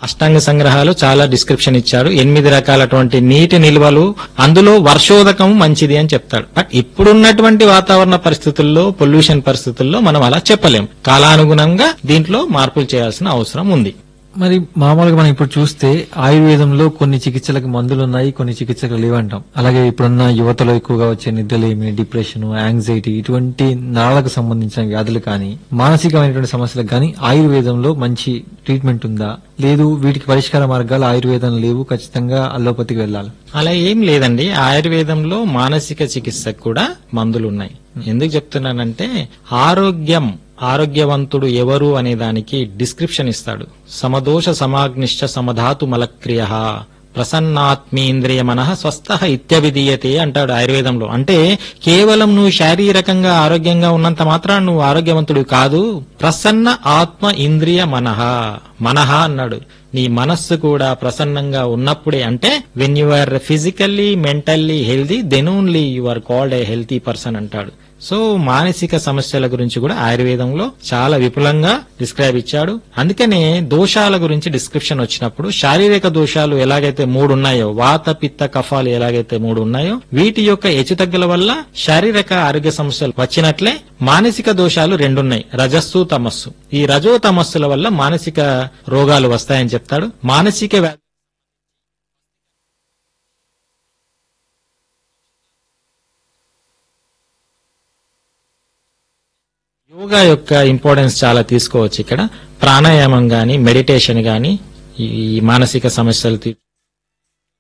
అష్టాంగ సంగ్రహాలు చాలా డిస్క్రిప్షన్ ఇచ్చాడు ఎనిమిది రకాలటువంటి నీటి నిల్వలు అందులో వర్షోదకం మంచిది అని చెప్తాడు బట్ ఇప్పుడున్నటువంటి వాతావరణ పరిస్థితుల్లో పొల్యూషన్ పరిస్థితుల్లో మనం అలా చెప్పలేం కాలానుగుణంగా దీంట్లో మార్పులు చేయాల్సిన అవసరం ఉంది మరి మామూలుగా మనం ఇప్పుడు చూస్తే ఆయుర్వేదంలో కొన్ని చికిత్సలకు మందులు ఉన్నాయి కొన్ని చికిత్సలు లేవంటాం అలాగే ఇప్పుడున్న యువతలో ఎక్కువగా వచ్చే నిద్రలేమి డిప్రెషన్ యాంగ్జైటీ ఇటువంటి నరాలకు సంబంధించిన వ్యాధులు కానీ మానసికమైనటువంటి సమస్యలకు కానీ ఆయుర్వేదంలో మంచి ట్రీట్మెంట్ ఉందా లేదు వీటికి పరిష్కార మార్గాలు ఆయుర్వేదం లేవు ఖచ్చితంగా అల్లోపతికి వెళ్ళాలి అలా ఏం లేదండి ఆయుర్వేదంలో మానసిక చికిత్సకు కూడా మందులు ఉన్నాయి ఎందుకు చెప్తున్నానంటే ఆరోగ్యం ఆరోగ్యవంతుడు ఎవరు అనే దానికి డిస్క్రిప్షన్ ఇస్తాడు సమదోష సమాగ్నిశ్చ సమధాతు మలక్రియ ప్రసన్నాత్మీంద్రియ మనః స్వస్థ ఇత్యభిధీయతే అంటాడు ఆయుర్వేదంలో అంటే కేవలం నువ్వు శారీరకంగా ఆరోగ్యంగా ఉన్నంత మాత్రాన నువ్వు ఆరోగ్యవంతుడు కాదు ప్రసన్న ఆత్మ ఇంద్రియ మనః మనః అన్నాడు నీ మనస్సు కూడా ప్రసన్నంగా ఉన్నప్పుడే అంటే when you are physically mentally healthy then only you are called a healthy person అంటాడు సో మానసిక సమస్యల గురించి కూడా ఆయుర్వేదంలో చాలా విపులంగా డిస్క్రైబ్ ఇచ్చాడు అందుకనే దోషాల గురించి డిస్క్రిప్షన్ వచ్చినప్పుడు శారీరక దోషాలు ఎలాగైతే మూడు ఉన్నాయో వాత పిత్త కఫాలు ఎలాగైతే మూడు ఉన్నాయో వీటి యొక్క హెచ్చుతగ్గుల వల్ల శారీరక ఆరోగ్య సమస్యలు వచ్చినట్లే మానసిక దోషాలు రెండున్నాయి రజస్సు తమస్సు ఈ రజో తమస్సుల వల్ల మానసిక రోగాలు వస్తాయని చెప్తాడు మానసిక వ్యా- యోగా యొక్క ఇంపార్టెన్స్ చాలా తీసుకోవచ్చు ఇక్కడ ప్రాణాయామం గాని మెడిటేషన్ గాని ఈ మానసిక సమస్యలు తీ-